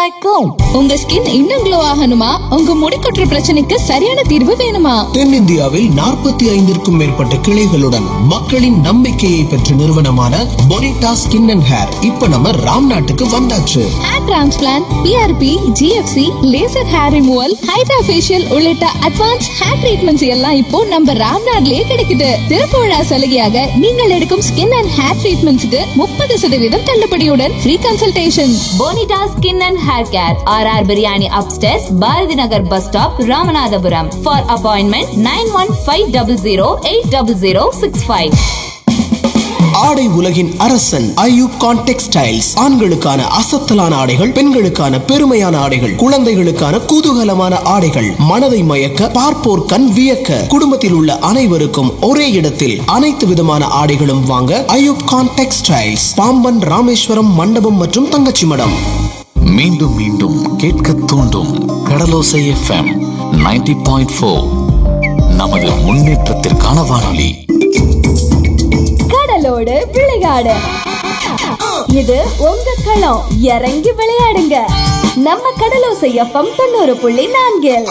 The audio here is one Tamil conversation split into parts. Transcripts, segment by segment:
வணக்கம் உங்க ஸ்கின் இன்னும் க்ளோ ஆகணுமா உங்க முடி கொட்டுற பிரச்சனைக்கு சரியான தீர்வு வேணுமா தென்னிந்தியாவில் நாற்பத்தி ஐந்திற்கும் மேற்பட்ட கிளைகளுடன் மக்களின் நம்பிக்கையை பெற்ற நிறுவனமான பொனிட்டா ஸ்கின் அண்ட் ஹேர் இப்ப நம்ம ராம் நாட்டுக்கு வந்தாச்சு hair transplant PRP GFC laser hair removal hydra facial உள்ளிட்ட அட்வான்ஸ் ஹேர் ட்ரீட்மெண்ட்ஸ் எல்லாம் இப்போ நம்ம ராம்நாட்லயே கிடைக்குது திறப்பு விழா சலுகையாக நீங்கள் எடுக்கும் ஸ்கின் அண்ட் ஹேர் ட்ரீட்மெண்ட்ஸ்க்கு முப்பது சதவீதம் தள்ளுபடியுடன் free consultation Bonita skin and hair care R R biryani upstairs Bharathi Nagar bus stop Ramanathapuram for appointment nine one five double zero eight double zero six five ஆடை உலகின் அரசன் ஐயூப் கான் டெக்ஸ்டைல்ஸ் ஆண்களுக்கான அசத்தலான ஆடைகள் பெண்களுக்கான பெருமையான ஆடைகள் குழந்தைகளுக்கான குதூகலமான ஆடைகள் மனதை மயக்க பார்ப்போர் கண் வியக்க குடும்பத்தில் உள்ள அனைவருக்கும் ஒரே இடத்தில் அனைத்து விதமான ஆடைகளும் வாங்க ஐயூப் கான் டெக்ஸ்டைல்ஸ் பாம்பன் ராமேஸ்வரம் மண்டபம் மற்றும் தங்கச்சி மடம் மீண்டும் மீண்டும் கேட்க தூண்டும் கடலோசை எஃப்எம் 90.4 பாயிண்ட் ஃபோர் நமது முன்னேற்றத்திற்கான வானொலி கடலோடு விளையாடு இது உங்க களம் இறங்கி விளையாடுங்க நம்ம கடலோசை எஃப்எம் தொண்ணூறு புள்ளி நான்கில்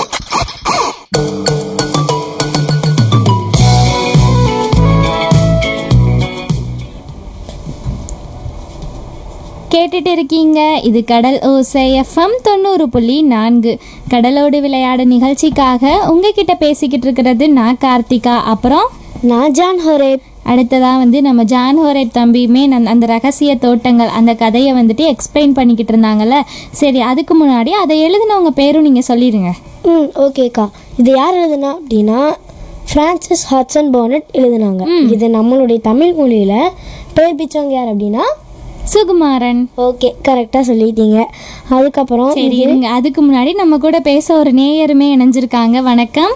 கேட்டுட்டு இருக்கீங்க இது கடல் ஓசை எஃப்எம் தொண்ணூறு புள்ளி நான்கு கடலோடு விளையாட நிகழ்ச்சிக்காக உங்ககிட்ட பேசிக்கிட்டு இருக்கிறது நான் கார்த்திகா அப்புறம் நான் ஜான் ஹொரேப் அடுத்ததாக வந்து நம்ம ஜான் ஹோரேட் தம்பியுமே நன் அந்த ரகசிய தோட்டங்கள் அந்த கதையை வந்துட்டு எக்ஸ்பிளைன் பண்ணிக்கிட்டு இருந்தாங்கல்ல சரி அதுக்கு முன்னாடி அதை எழுதினவங்க பேரும் நீங்கள் சொல்லிடுங்க ம் ஓகேக்கா இது யார் எழுதுனா அப்படின்னா ஃப்ரான்சிஸ் ஹட்சன் போனட் எழுதுனாங்க இது நம்மளுடைய தமிழ் மொழியில் பேர் பிச்சவங்க யார் அப்படின்னா சுகுமாரன் ஓகே கரெக்டாக சொல்லிட்டீங்க அதுக்கப்புறம் சரி இது- இருங்க அதுக்கு முன்னாடி நம்ம கூட பேச ஒரு நேயருமே இணைஞ்சிருக்காங்க வணக்கம்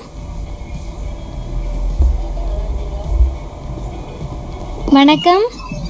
வணக்கம்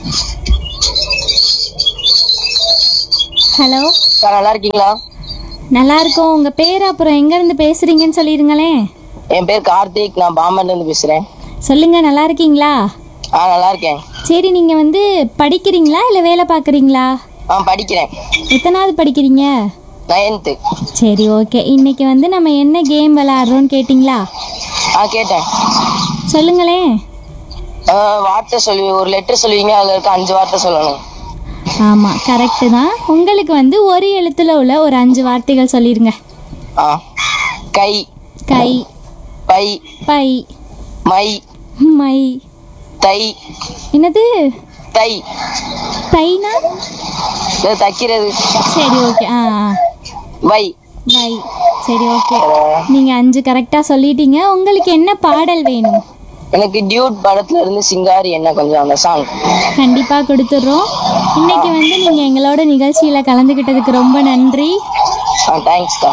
ஹலோ சார் நல்லா இருக்கீங்களா நல்லா இருக்கோம் உங்க பேர் அப்புறம் எங்க இருந்து பேசுறீங்கன்னு சொல்லிருங்களேன் என் பேர் கார்த்திக் நான் பாம்பன்ல இருந்து பேசுறேன் சொல்லுங்க நல்லா இருக்கீங்களா ஆ நல்லா இருக்கேன் சரி நீங்க வந்து படிக்கிறீங்களா இல்ல வேலை பார்க்குறீங்களா ஆ படிக்கிறேன் எத்தனாவது படிக்கிறீங்க நைன்த்து சரி ஓகே இன்னைக்கு வந்து நம்ம என்ன கேம் விளையாடுறோம்னு கேட்டிங்களா ஆ கேட்டேன் சொல்லுங்களேன் ஆ, வார்த்தை சொல்லி ஒரு லெட்டர் சொல்லுவீங்க அதுல இருக்க அஞ்சு வார்த்தை சொல்லணும் ஆமாம் கரெக்டு தான் உங்களுக்கு வந்து ஒரு எழுத்தில் உள்ள ஒரு அஞ்சு வார்த்தைகள் சொல்லிடுங்க ஆ கை கை பை பை மை மை தை என்னது தை தைனா இது தைக்கிறது சரி ஓகே ஆ ஆ. வை வை சரி ஓகே நீங்கள் அஞ்சு கரெக்டாக சொல்லிட்டீங்க உங்களுக்கு என்ன பாடல் வேணும் எனக்கு டியூட் படத்துல இருந்து சிங்காரி என்ன கொஞ்சம் அந்த சாங் கண்டிப்பாக கொடுத்துட்றோம் இன்னைக்கு வந்து நீங்கள் எங்களோட நிகழ்ச்சியில் கலந்துக்கிட்டதுக்கு ரொம்ப நன்றி ஆ தேங்க்ஸ்க்கா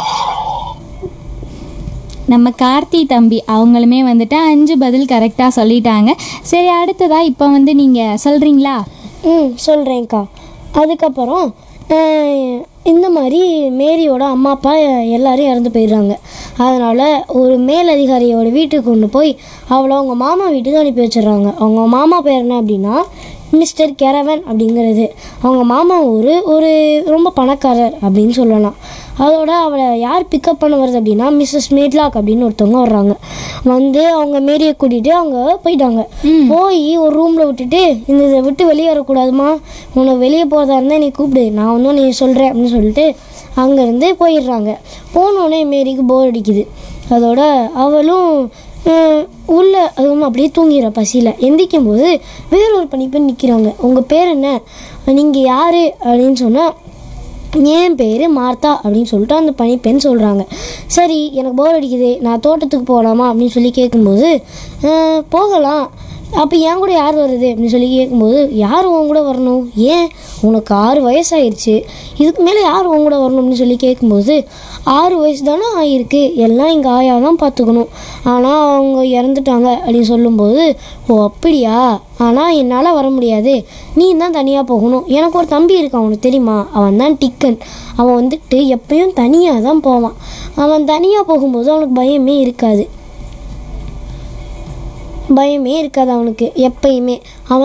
நம்ம கார்த்தி தம்பி அவங்களுமே வந்துட்டு அஞ்சு பதில் கரெக்டாக சொல்லிட்டாங்க சரி அடுத்ததாக இப்போ வந்து நீங்கள் சொல்கிறீங்களா ம் சொல்கிறேன்க்கா அதுக்கப்புறம் அஹ், இந்த மாதிரி மேரியோட அம்மா அப்பா எல்லாரும் இறந்து போயிடுறாங்க அதனால் ஒரு மேலதிகாரியோட வீட்டுக்கு கொண்டு போய் அவளை அவங்க மாமா வீட்டுக்கு அனுப்பி வச்சிடுறாங்க அவங்க மாமா பேர் என்ன அப்படின்னா மிஸ்டர் கெரவன் அப்படிங்கிறது அவங்க மாமா ஒரு ஒரு ரொம்ப பணக்காரர் அப்படின்னு சொல்லலாம் அதோட அவளை யார் பிக்கப் பண்ண வருது அப்படின்னா மிஸ்ஸஸ் மேட்லாக் அப்படின்னு ஒருத்தவங்க வர்றாங்க வந்து அவங்க மேரியை கூட்டிகிட்டு அவங்க போயிட்டாங்க போய் ஒரு ரூமில் விட்டுட்டு இந்த இதை விட்டு வெளியே வரக்கூடாதுமா உனக்கு வெளியே போகிறதா இருந்தால் நீ கூப்பிடு நான் வந்து நீ சொல்கிறேன் அப்படின்னு சொல்லிட்டு அங்கேருந்து போயிடுறாங்க போனோடனே மேரிக்கு போர் அடிக்குது அதோட அவளும் அஹ், உள்ள அதுவும் அப்படியே தூங்கிடுற பசியில் எந்திரிக்கும் போது வேறொரு பணிப்பெண் நிற்கிறாங்க உங்கள் பேர் என்ன நீங்கள் யார் அப்படின்னு சொன்னால் என் பேர் மார்த்தா அப்படின்னு சொல்லிட்டு அந்த பணிப்பெண் சொல்கிறாங்க சரி எனக்கு போர் அடிக்குது நான் தோட்டத்துக்கு போகலாமா அப்படின்னு சொல்லி கேட்கும்போது "அஹ், போகலாம் அப்போ என் கூட யார் வருது அப்படின்னு சொல்லி கேட்கும்போது யார் உன் கூட வரணும் ஏன் உனக்கு ஆறு வயசாயிருச்சு இதுக்கு மேலே யார் உன் கூட வரணும் அப்படின்னு சொல்லி கேட்கும்போது ஆறு வயசு தானே ஆயிருக்கு எல்லாம் எங்கள் ஆயா தான் பார்த்துக்கணும் ஆனால் அவங்க இறந்துட்டாங்க அப்படின்னு சொல்லும்போது ஓ அப்படியா ஆனால் என்னால் வர முடியாது நீ தான் தனியாக போகணும் எனக்கு ஒரு தம்பி இருக்கான் அவனுக்கு தெரியுமா அவன் தான் டிக்கன் அவன் வந்துட்டு எப்பயும் தனியாக தான் போவான் அவன் தனியாக போகும்போது அவனுக்கு பயமே இருக்காது பயமே இருக்காது அவனுக்கு எப்பயுமே அவன்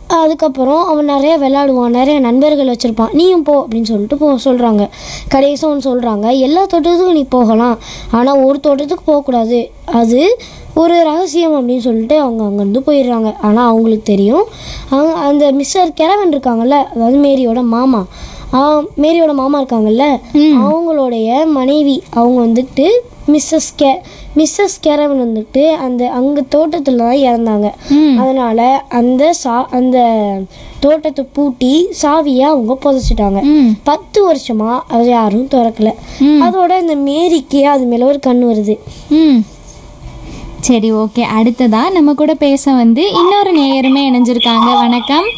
அதுக்கப்புறம் அவன் நிறைய விளையாடுவான் நிறைய நண்பர்கள் வச்சுருப்பான் நீயும் போ அப்படின்னு சொல்லிட்டு போ சொல்கிறாங்க கடைசி ஒன்று சொல்கிறாங்க எல்லா தோட்டத்துக்கும் நீ போகலாம் ஆனால் ஒரு தோட்டத்துக்கு போகக்கூடாது அது ஒரு ரகசியம் அப்படின்னு சொல்லிட்டு அவங்க அங்கேருந்து போயிடுறாங்க ஆனால் அவங்களுக்கு தெரியும் அவங்க அந்த மிஸ்டர் கெரவன் இருக்காங்கல்ல அதாவது மேரியோட மாமா ஆ- மேரியோட மாமா இருக்காங்கல்ல அவங்களுடைய மனைவி அவங்க வந்துட்டு மிஸ்ஸஸ் கே மிஸ்ஸஸ் கேரவன் வந்துட்டு அந்த அங்கே தோட்டத்தில் தான் இறந்தாங்க அதனால அந்த சா அந்த தோட்டத்தை பூட்டி சாவியை அவங்க புதைச்சிட்டாங்க பத்து வருஷமா அது யாரும் திறக்கல அதோட இந்த மேரிக்கு அது மேல ஒரு கண் வருது ம் சரி ஓகே அடுத்ததா நம்ம கூட பேச வந்து இன்னொரு நேயருமே இணைஞ்சிருக்காங்க வணக்கம்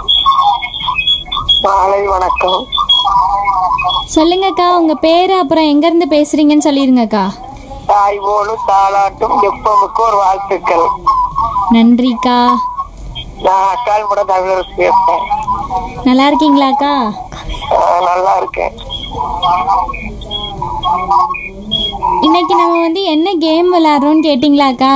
மாலை வணக்கம் சொல்லுங்கக்கா உங்க பேரு அப்புறம் எங்க இருந்து பேசுறீங்கன்னு சொல்லிருங்கக்கா தாய் போலும் தாளாட்டும் எப்பவுக்கு ஒரு வாழ்த்துக்கள் நன்றிக்கா நான் அக்கால் கூட தமிழரசு பேசுறேன் நல்லா இருக்கீங்களாக்கா ஆஹ் நல்லா இருக்கேன் இன்னைக்கு நம்ம வந்து என்ன கேம் விளையாடுறோம்னு கேட்டிங்களாக்கா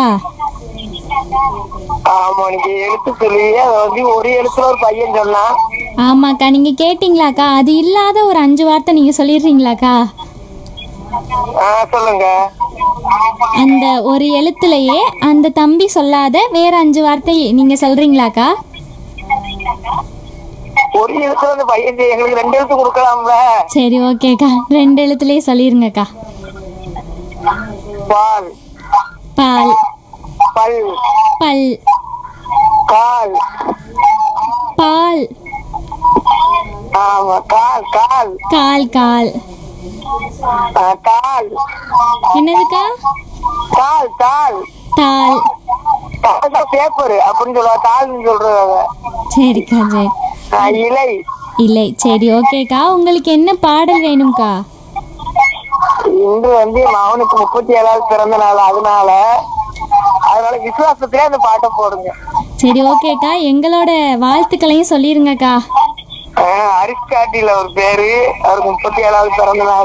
ஆமா நீங்க எழுத்து சொல்லி அதை வந்து ஒரு எழுத்துல ஒரு பையன் சொன்னான் ஆமாக்கா நீங்க கேட்டிங்களாக்கா அது இல்லாத ஒரு அஞ்சு வார்த்தை நீங்க சொல்லிடுறீங்களாக்கா ஆஹ் சொல்லுங்க அந்த ஒரு எழுத்துலயே அந்த தம்பி சொல்லாத வேற அஞ்சு வார்த்தை நீங்க சொல்றீங்களாக்கா ஒரு எழுத்துல அந்த பையன் செய்- எங்களுக்கு ரெண்டு எழுத்து கொடுக்கலாம்ல சரி ஓகேக்கா ரெண்டு எழுத்துலயே சொல்லிருங்கக்கா பால் பால் பல் பல் கால் பால் ஆமா கால் கால் கால் கால் ஆஹ் கால் என்னதுக்கா தாள் தாள் தால் தாள் தான் பேப்பர் அப்படின்னு சொல்லுவா தாள்னு சொல்றாங்க சரிக்கா சரி ஆஹ் இலை இல்லை சரி ஓகேக்கா உங்களுக்கு என்ன பாடல் வேணும்க்கா இன்று வந்து என் மகனுக்கு முப்பத்தி ஏழாவது பிறந்த நாள் அதனால அதனால விசுவாசத்திலே அந்த பாட்டை போடுங்க சரி ஓகேக்கா எங்களோட வாழ்த்துக்களையும் சொல்லிருங்கக்கா ஆஹ் அரிஸ்டாட்டில ஒரு பேரு அவருக்கு முப்பத்தி ஏழாவது பிறந்த நாள்